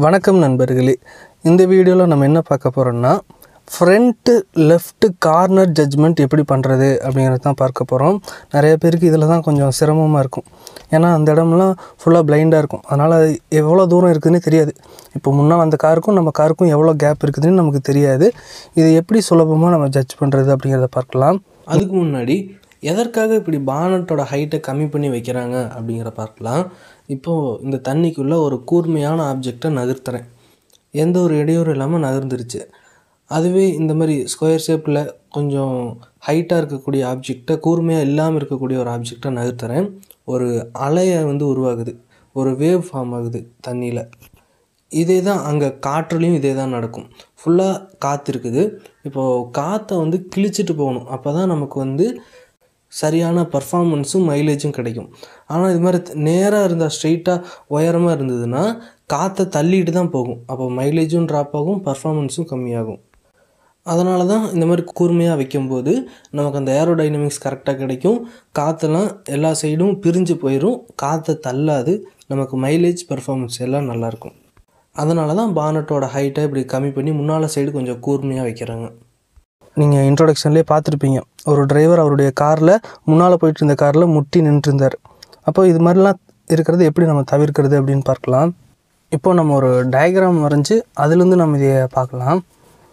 வணக்கம் நண்பர்களே இந்த வீடியோவில் நம்ம என்ன பார்க்க போகிறோம்னா ஃப்ரண்ட்டு லெஃப்ட் கார்னர் ஜட்ஜ்மெண்ட் எப்படி பண்ணுறது அப்படிங்கிறது தான் பார்க்க போகிறோம் நிறைய பேருக்கு இதில் தான் கொஞ்சம் சிரமமாக இருக்கும் ஏன்னா அந்த இடம்லாம் ஃபுல்லாக பிளைண்டாக இருக்கும் அதனால் அது எவ்வளோ தூரம் இருக்குதுன்னு தெரியாது இப்போ முன்னால் அந்த காருக்கும் நம்ம காருக்கும் எவ்வளோ கேப் இருக்குதுன்னு நமக்கு தெரியாது இது எப்படி சுலபமாக நம்ம ஜட்ஜ் பண்ணுறது அப்படிங்கிறத பார்க்கலாம் அதுக்கு முன்னாடி எதற்காக இப்படி பானட்டோட ஹைட்டை கம்மி பண்ணி வைக்கிறாங்க அப்படிங்கிற பார்க்கலாம் இப்போது இந்த தண்ணிக்குள்ளே ஒரு கூர்மையான ஆப்ஜெக்டை நகர்த்துறேன் எந்த ஒரு இடையூறும் இல்லாமல் நகர்ந்துருச்சு அதுவே இந்த மாதிரி ஸ்கொயர் ஷேப்பில் கொஞ்சம் ஹைட்டாக இருக்கக்கூடிய ஆப்ஜெக்டை கூர்மையாக இல்லாமல் இருக்கக்கூடிய ஒரு ஆப்ஜெக்டை நகர்த்துறேன் ஒரு அலையை வந்து உருவாகுது ஒரு வேவ் ஃபார்ம் ஆகுது தண்ணியில் இதே தான் அங்கே காற்றுலையும் இதே தான் நடக்கும் ஃபுல்லாக காற்று இருக்குது இப்போது காற்றை வந்து கிழிச்சிட்டு போகணும் அப்போ தான் நமக்கு வந்து சரியான பர்ஃபார்மன்ஸும் மைலேஜும் கிடைக்கும் ஆனால் இது மாதிரி நேராக இருந்தால் ஸ்ட்ரெயிட்டாக உயரமாக இருந்ததுன்னா காற்றை தள்ளிட்டு தான் போகும் அப்போ மைலேஜும் ட்ராப் ஆகும் பர்ஃபார்மன்ஸும் கம்மியாகும் அதனால தான் இந்த மாதிரி கூர்மையாக வைக்கும்போது நமக்கு அந்த ஏரோடைனமிக்ஸ் கரெக்டாக கிடைக்கும் காற்றெல்லாம் எல்லா சைடும் பிரிஞ்சு போயிடும் காற்றை தள்ளாது நமக்கு மைலேஜ் பர்ஃபார்மன்ஸ் எல்லாம் நல்லாயிருக்கும் அதனால தான் பானட்டோட ஹைட்டை இப்படி கம்மி பண்ணி முன்னால் சைடு கொஞ்சம் கூர்மையாக வைக்கிறாங்க நீங்கள் இன்ட்ரொடக்ஷன்லேயே பார்த்துருப்பீங்க ஒரு டிரைவர் அவருடைய காரில் முன்னால் போயிட்டு இருந்த காரில் முட்டி நின்றுருந்தார் அப்போ இது மாதிரிலாம் இருக்கிறது எப்படி நம்ம தவிர்க்கிறது அப்படின்னு பார்க்கலாம் இப்போ நம்ம ஒரு டயக்ராம் வரைஞ்சி அதுலேருந்து நம்ம இதை பார்க்கலாம்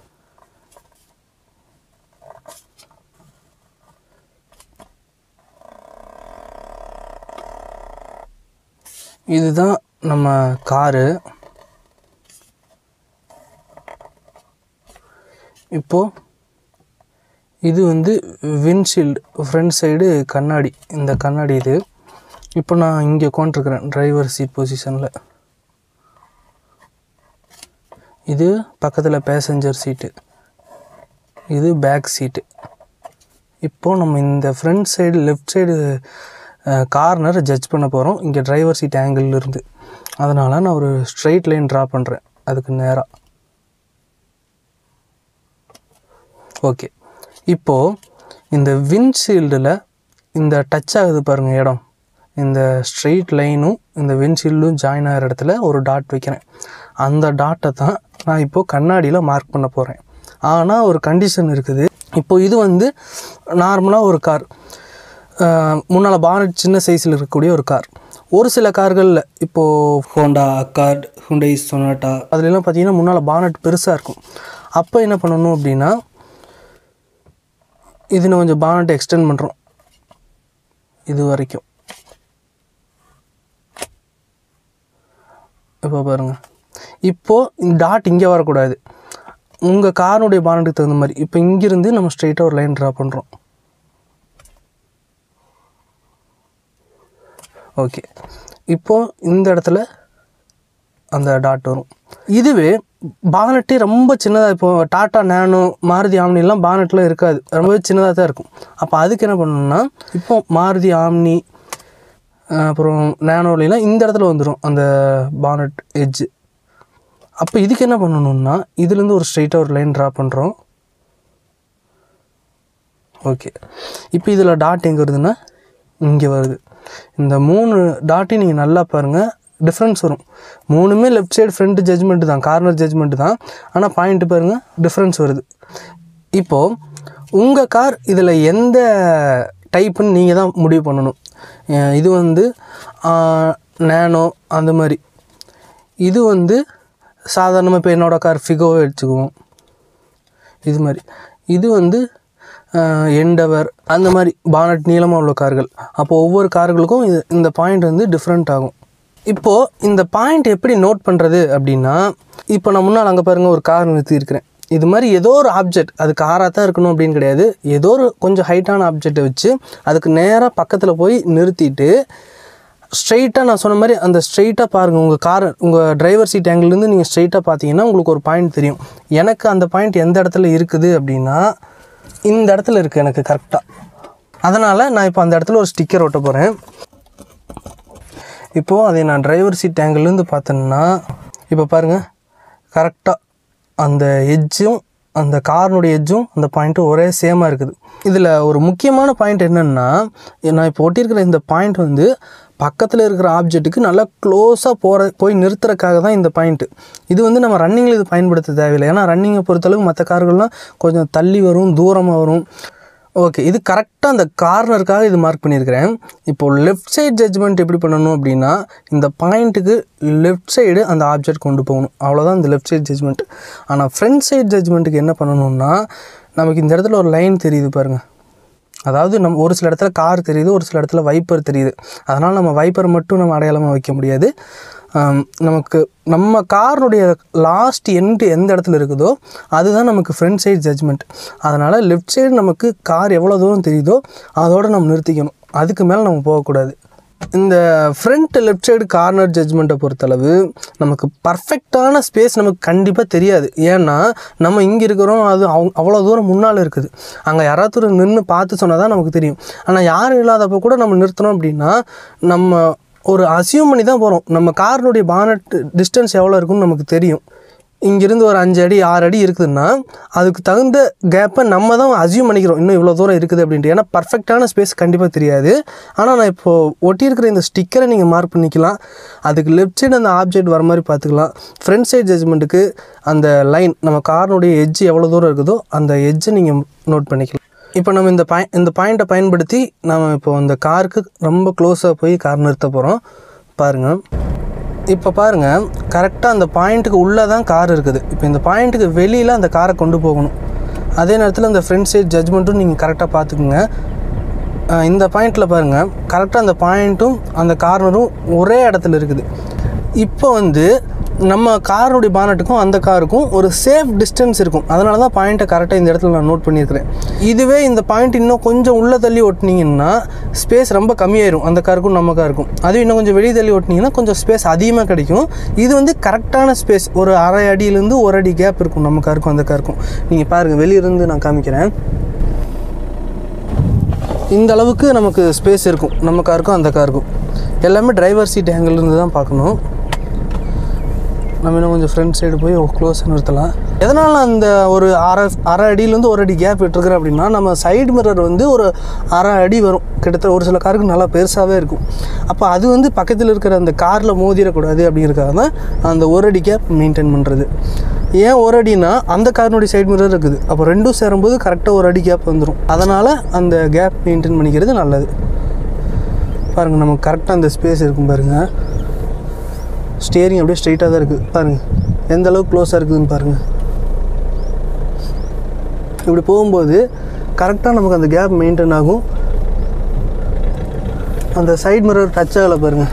இதுதான் நம்ம காரு இப்போது இது வந்து விண்ட்ஷீல்டு ஃப்ரண்ட் சைடு கண்ணாடி இந்த கண்ணாடி இது இப்போ நான் இங்கே உட்காண்ட்ருக்கிறேன் டிரைவர் சீட் பொசிஷனில் இது பக்கத்தில் பேசஞ்சர் சீட்டு இது பேக் சீட்டு இப்போது நம்ம இந்த front side left side corner judge பண்ண போகிறோம் இங்கே டிரைவர் சீட் ஆங்கிள் இருந்து அதனால் நான் ஒரு ஸ்ட்ரைட் லைன் ட்ரா பண்ணுறேன் அதுக்கு நேராக ஓகே இப்போது இந்த விண்ட்ஷீல்டில் இந்த டச் ஆகுது பாருங்கள் இடம் இந்த ஸ்ட்ரெயிட் லைனும் இந்த விண்ட்ஷீல்டும் ஜாயின் ஆகிற இடத்துல ஒரு டாட் வைக்கிறேன் அந்த டாட்டை தான் நான் இப்போது கண்ணாடியில் மார்க் பண்ண போகிறேன் ஆனால் ஒரு கண்டிஷன் இருக்குது இப்போது இது வந்து நார்மலாக ஒரு கார் முன்னால் பானட் சின்ன சைஸில் இருக்கக்கூடிய ஒரு கார் ஒரு சில கார்களில் இப்போது ஹோண்டா அக்கார்ட் ஹுண்டை சொனாட்டா அதுலலாம் பார்த்தீங்கன்னா முன்னால் பானட் பெருசாக இருக்கும் அப்போ என்ன பண்ணணும் அப்படின்னா இது நான் கொஞ்சம் பானட்டை எக்ஸ்டெண்ட் பண்ணுறோம் இது வரைக்கும் இப்போ பாருங்கள் இப்போது இந்த டாட் இங்கே வரக்கூடாது உங்கள் காருடைய பானட்டுக்கு தகுந்த மாதிரி இப்போ இங்கேருந்து நம்ம ஸ்ட்ரெயிட்டாக ஒரு லைன் ட்ரா பண்ணுறோம் ஓகே இப்போது இந்த இடத்துல அந்த டாட் வரும் இதுவே பானட்டே ரொம்ப சின்னதாக இப்போ டாட்டா நேனோ மாருதி ஆம்னிலாம் பானட்லாம் இருக்காது ரொம்பவே சின்னதாக தான் இருக்கும் அப்போ அதுக்கு என்ன பண்ணணும்னா இப்போ மாருதி ஆம்னி அப்புறம் நேனோலாம் இந்த இடத்துல வந்துடும் அந்த பானட் எட்ஜு அப்போ இதுக்கு என்ன பண்ணணும்னா இதுலேருந்து ஒரு ஸ்ட்ரைட்டாக ஒரு லைன் ட்ரா பண்ணுறோம் ஓகே இப்போ இதில் டாட் எங்கே வருதுன்னா இங்கே வருது இந்த மூணு டாட்டையும் நீங்கள் நல்லா பாருங்கள் டிஃப்ரென்ஸ் வரும் மூணுமே லெஃப்ட் சைடு ஃப்ரண்ட் ஜட்ஜ்மெண்ட்டு தான் கார்னர் ஜட்ஜ்மெண்ட்டு தான் ஆனால் பாயிண்ட்டு பாருங்கள் டிஃப்ரென்ஸ் வருது இப்போது உங்கள் கார் இதில் எந்த டைப்புன்னு நீங்கள் தான் முடிவு பண்ணணும் அஹ் இது வந்து நேனோ அந்த மாதிரி இது வந்து சாதாரணமாக இப்போ என்னோடய கார் ஃபிகோவை எடுத்துக்குவோம் இது மாதிரி இது வந்து எண்டவர் அந்த மாதிரி பானட் நீளமாக உள்ள கார்கள் அப்போ ஒவ்வொரு கார்களுக்கும் இது இந்த பாயிண்ட் வந்து டிஃப்ரெண்ட் ஆகும் இப்போது இந்த பாயிண்ட் எப்படி நோட் பண்ணுறது அப்படின்னா இப்போ நான் முன்னால் அங்கே பாருங்கள் ஒரு கார் நிறுத்தியிருக்கிறேன் இது மாதிரி ஏதோ ஒரு ஆப்ஜெக்ட் அது காராக தான் இருக்கணும் அப்படின்னு கிடையாது ஏதோ ஒரு கொஞ்சம் ஹைட்டான ஆப்ஜெக்டை வச்சு அதுக்கு நேராக பக்கத்தில் போய் நிறுத்திட்டு ஸ்ட்ரைட்டாக நான் சொன்ன மாதிரி அந்த ஸ்ட்ரைட்டாக பாருங்கள் உங்கள் கார் உங்கள் டிரைவர் சீட் ஆங்கிள்லேருந்து நீங்கள் ஸ்ட்ரைட்டாக பார்த்தீங்கன்னா உங்களுக்கு ஒரு பாயிண்ட் தெரியும் எனக்கு அந்த பாயிண்ட் எந்த இடத்துல இருக்குது அப்படின்னா இந்த இடத்துல இருக்குது எனக்கு கரெக்டாக அதனால் நான் இப்போ அந்த இடத்துல ஒரு ஸ்டிக்கர் ஒட்ட போகிறேன் இப்போது அதை நான் டிரைவர் சீட் ஆங்கிள்லேருந்து பார்த்தேன்னா இப்போ பாருங்கள் கரெக்டாக அந்த எட்ஜும் அந்த கார்னுடைய எட்ஜும் அந்த பாயிண்ட்டும் ஒரே சேமாக இருக்குது இதில் ஒரு முக்கியமான பாயிண்ட் என்னென்னா நான் இப்போ ஒட்டியிருக்கிற இந்த பாயிண்ட் வந்து பக்கத்தில் இருக்கிற ஆப்ஜெக்ட்டுக்கு நல்லா க்ளோஸாக போகிற போய் நிறுத்துறதுக்காக தான் இந்த பாயிண்ட்டு இது வந்து நம்ம ரன்னிங்கில் இது பயன்படுத்த தேவையில்லை ஏன்னா ரன்னிங்கை பொறுத்தளவுக்கு மற்ற கார்கள்லாம் கொஞ்சம் தள்ளி வரும் தூரமாக வரும் ஓகே இது கரெக்டாக அந்த கார்னருக்காக இது மார்க் பண்ணியிருக்கிறேன் இப்போது லெஃப்ட் சைடு ஜட்ஜ்மெண்ட் எப்படி பண்ணணும் அப்படின்னா இந்த பாயிண்ட்டுக்கு லெஃப்ட் சைடு அந்த ஆப்ஜெக்ட் கொண்டு போகணும் அவ்வளோதான் இந்த லெஃப்ட் சைடு ஜட்ஜ்மெண்ட் ஆனால் ஃப்ரண்ட் சைடு ஜட்ஜ்மெண்ட்டுக்கு என்ன பண்ணணும்னா நமக்கு இந்த இடத்துல ஒரு லைன் தெரியுது பாருங்கள் அதாவது நம்ம ஒரு சில இடத்துல கார் தெரியுது ஒரு சில இடத்துல வைப்பர் தெரியுது அதனால் நம்ம வைப்பர் மட்டும் நம்ம அடையாளமாக வைக்க முடியாது ஆம், நமக்கு நம்ம காருடைய லாஸ்ட் எண்டு எந்த இடத்துல இருக்குதோ அதுதான் நமக்கு ஃப்ரண்ட் சைடு ஜட்ஜ்மெண்ட் அதனால் லெஃப்ட் சைடு நமக்கு கார் எவ்வளோ தூரம் தெரியுதோ அதோடு நம்ம நிறுத்திக்கணும் அதுக்கு மேலே நம்ம போகக்கூடாது இந்த ஃப்ரண்ட் லெஃப்ட் சைடு கார்னர் ஜட்ஜ்மெண்ட்டை பொறுத்தளவு நமக்கு பர்ஃபெக்டான ஸ்பேஸ் நமக்கு கண்டிப்பாக தெரியாது ஏன்னா நம்ம இங்கே இருக்கிறோம் அது அவ் அவ்வளோ தூரம் முன்னால் இருக்குது அங்கே யாராவது நின்று பார்த்து சொன்னால் தான் நமக்கு தெரியும் ஆனால் யாரும் இல்லாதப்போ கூட நம்ம நிறுத்தினோம் அப்படின்னா நம்ம ஒரு அசியூம் பண்ணி தான் போகிறோம் நம்ம காரினுடைய பானட் டிஸ்டன்ஸ் எவ்வளோ இருக்குன்னு நமக்கு தெரியும் இங்கேருந்து ஒரு அஞ்சு அடி ஆறு அடி இருக்குதுன்னா அதுக்கு தகுந்த கேப்பை நம்ம தான் அசியூம் பண்ணிக்கிறோம் இன்னும் இவ்வளோ தூரம் இருக்குது அப்படின்ட்டு ஏன்னா பர்ஃபெக்டான ஸ்பேஸ் கண்டிப்பாக தெரியாது ஆனால் நான் இப்போது ஒட்டியிருக்கிற இந்த ஸ்டிக்கரை நீங்கள் மார்க் பண்ணிக்கலாம் அதுக்கு லெஃப்ட் சைடு அந்த ஆப்ஜெக்ட் வர மாதிரி பார்த்துக்கலாம் ஃப்ரண்ட் சைடு ஜட்ஜ்மெண்ட்டுக்கு அந்த லைன் நம்ம காரினுடைய எட்ஜ் எவ்வளோ தூரம் இருக்குதோ அந்த எட்ஜை நீங்கள் நோட் பண்ணிக்கலாம் இப்போ நம்ம இந்த பாய் இந்த பாயிண்ட்டை பயன்படுத்தி நம்ம இப்போ அந்த காருக்கு ரொம்ப க்ளோஸாக போய் கார் நிறுத்த போகிறோம் பாருங்கள் இப்போ பாருங்கள் கரெக்டாக அந்த பாயிண்ட்டுக்கு உள்ளே தான் கார் இருக்குது இப்போ இந்த பாயிண்ட்டுக்கு வெளியில் அந்த காரை கொண்டு போகணும் அதே நேரத்தில் அந்த ஃப்ரண்ட் சைட் ஜட்ஜ்மெண்ட்டும் நீங்கள் கரெக்டாக பார்த்துக்குங்க அஹ் இந்த பாயிண்டில் பாருங்கள் கரெக்டாக அந்த பாயிண்ட்டும் அந்த கார்னரும் ஒரே இடத்துல இருக்குது இப்போ வந்து நம்ம காருடைய பானட்டுக்கும் அந்த காருக்கும் ஒரு சேஃப் டிஸ்டன்ஸ் இருக்கும் அதனால தான் பாயிண்ட்டை கரெக்டாக இந்த இடத்துல நான் நோட் பண்ணியிருக்கிறேன் இதுவே இந்த பாயிண்ட் இன்னும் கொஞ்சம் உள்ளே தள்ளி ஒட்டினீங்கன்னா ஸ்பேஸ் ரொம்ப கம்மியாயிரும் அந்த காருக்கும் நம்ம காருக்கும் அதுவும் இன்னும் கொஞ்சம் வெளியே தள்ளி ஒட்டினீங்கன்னா கொஞ்சம் ஸ்பேஸ் அதிகமாக கிடைக்கும் இது வந்து கரெக்டான ஸ்பேஸ் ஒரு அரை அடியிலேருந்து ஒரு அடி கேப் இருக்கும் நம்ம காருக்கும் அந்த காருக்கும் நீங்கள் பாருங்கள் வெளியிருந்து நான் காமிக்கிறேன் இந்த அளவுக்கு நமக்கு ஸ்பேஸ் இருக்கும் நம்ம காருக்கும் அந்த காருக்கும் எல்லாமே டிரைவர் சீட் இருந்து தான் பார்க்கணும் நம்ம இன்னும் கொஞ்சம் ஃப்ரண்ட் சைடு போய் க்ளோஸாக நிறுத்தலாம் எதனால் அந்த ஒரு அரை அரை அடியிலேருந்து ஒரு அடி கேப் விட்டுருக்குறேன் அப்படின்னா நம்ம சைடு மிரர் வந்து ஒரு அரை அடி வரும் கிட்டத்தட்ட ஒரு சில காருக்கு நல்லா பெருசாகவே இருக்கும் அப்போ அது வந்து பக்கத்தில் இருக்கிற அந்த காரில் மோதிடக்கூடாது அப்படிங்கிறதுக்காக தான் அந்த ஒரு அடி கேப் மெயின்டைன் பண்ணுறது ஏன் ஒரு அடினா அந்த காரினுடைய சைடு மிரர் இருக்குது அப்போ ரெண்டும் சேரும்போது கரெக்டாக ஒரு அடி கேப் வந்துடும் அதனால் அந்த கேப் மெயின்டைன் பண்ணிக்கிறது நல்லது பாருங்கள் நமக்கு கரெக்டாக அந்த ஸ்பேஸ் இருக்கும் பாருங்கள் ஸ்டியரிங் அப்படியே ஸ்ட்ரைட்டாக தான் இருக்குது பாருங்கள் எந்த அளவுக்கு க்ளோஸாக இருக்குதுன்னு பாருங்கள் இப்படி போகும்போது கரெக்டாக நமக்கு அந்த கேப் மெயின்டைன் ஆகும் அந்த சைடு மிரர் டச் ஆகலை பாருங்கள்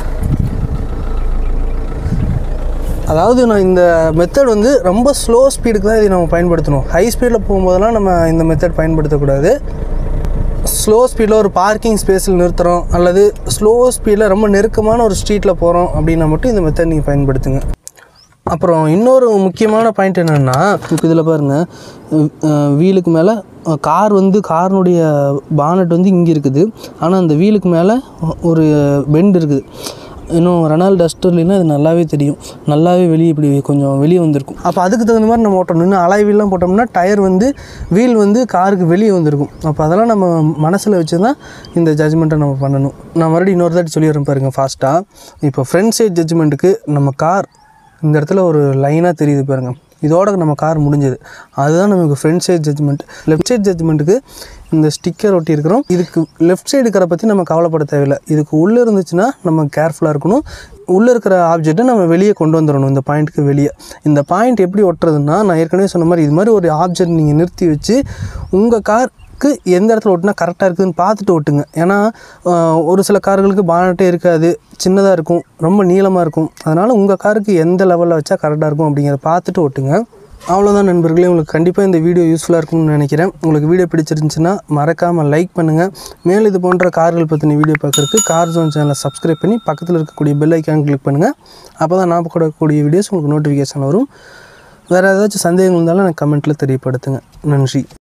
அதாவது நான் இந்த மெத்தட் வந்து ரொம்ப ஸ்லோ ஸ்பீடுக்கு தான் இதை நம்ம பயன்படுத்தணும் ஹை ஸ்பீடில் போகும்போதெல்லாம் நம்ம இந்த மெத்தட் பயன்படுத்தக்கூடாது ஸ்லோ ஸ்பீடில் ஒரு பார்க்கிங் ஸ்பேஸில் நிறுத்துகிறோம் அல்லது ஸ்லோ ஸ்பீடில் ரொம்ப நெருக்கமான ஒரு ஸ்ட்ரீட்டில் போகிறோம் அப்படின்னா மட்டும் இந்த மெத்தட் நீங்கள் பயன்படுத்துங்க அப்புறம் இன்னொரு முக்கியமான பாயிண்ட் என்னென்னா இப்போ இதில் பாருங்கள் வீலுக்கு மேலே கார் வந்து காரினுடைய பானட் வந்து இங்கே இருக்குது ஆனால் அந்த வீலுக்கு மேலே ஒரு பெண்ட் இருக்குது இன்னும் ரெனால் டஸ்டர்லாம் இது நல்லாவே தெரியும் நல்லாவே வெளியே இப்படி கொஞ்சம் வெளியே வந்திருக்கும் அப்போ அதுக்கு தகுந்த மாதிரி நம்ம ஓட்டணும் இன்னும் அலாய் வீல்லாம் போட்டோம்னா டயர் வந்து வீல் வந்து காருக்கு வெளியே வந்திருக்கும் அப்போ அதெல்லாம் நம்ம மனசில் வச்சு தான் இந்த ஜட்ஜ்மெண்ட்டை நம்ம பண்ணணும் நான் மறுபடியும் இன்னொரு தாட்டி சொல்லிடுறேன் பாருங்கள் ஃபாஸ்ட்டாக இப்போ ஃப்ரண்ட் சைட் ஜட்ஜ்மெண்ட்டுக்கு நம்ம கார் இந்த இடத்துல ஒரு லைனாக தெரியுது பாருங்க இதோட நம்ம கார் முடிஞ்சது அதுதான் நமக்கு front side judgement left side ஜட்ஜ்மெண்ட்டுக்கு இந்த ஸ்டிக்கர் ஒட்டி இருக்கிறோம் இதுக்கு லெஃப்ட் சைடு இருக்கிற பற்றி நம்ம கவலைப்பட தேவையில்லை இதுக்கு உள்ளே இருந்துச்சுன்னா நம்ம கேர்ஃபுல்லாக இருக்கணும் உள்ளே இருக்கிற ஆப்ஜெக்ட்டை நம்ம வெளியே கொண்டு வந்துடணும் இந்த பாயிண்ட்டுக்கு வெளியே இந்த பாயிண்ட் எப்படி ஒட்டுறதுன்னா நான் ஏற்கனவே சொன்ன மாதிரி இது மாதிரி ஒரு ஆப்ஜெக்ட் நீங்கள் நிறுத்தி வச்சு உங்கள் கார் க்கு எந்த இடத்துல ஒட்டினா கரெக்டாக இருக்குதுன்னு பார்த்துட்டு ஓட்டுங்க ஏன்னா ஆஹ், ஒரு சில கார்களுக்கு பானட்டே இருக்காது சின்னதாக இருக்கும் ரொம்ப நீளமாக இருக்கும் அதனால் உங்கள் காருக்கு எந்த லெவலில் வச்சா கரெக்டாக இருக்கும் அப்படிங்கிறத பார்த்துட்டு ஓட்டுங்க அவ்வளோதான் நண்பர்களே உங்களுக்கு கண்டிப்பாக இந்த வீடியோ யூஸ்ஃபுல்லாக இருக்கும்னு நினைக்கிறேன் உங்களுக்கு வீடியோ பிடிச்சிருந்துச்சுன்னா மறக்காமல் லைக் பண்ணுங்கள் மேலும் இது போன்ற கார்கள் பற்றின வீடியோ பார்க்குறதுக்கு கார் ஜோன் சேனலை சப்ஸ்கிரைப் பண்ணி பக்கத்தில் இருக்கக்கூடிய பெல் ஐக்கான் கிளிக் பண்ணுங்கள் அப்போ தான் நான் போடக்கூடிய வீடியோஸ் உங்களுக்கு நோட்டிஃபிகேஷன் வரும் வேறு ஏதாச்சும் சந்தேகங்கள் இருந்தாலும் எனக்கு கமெண்ட்டில் தெரியப்படுத்துங்க நன்றி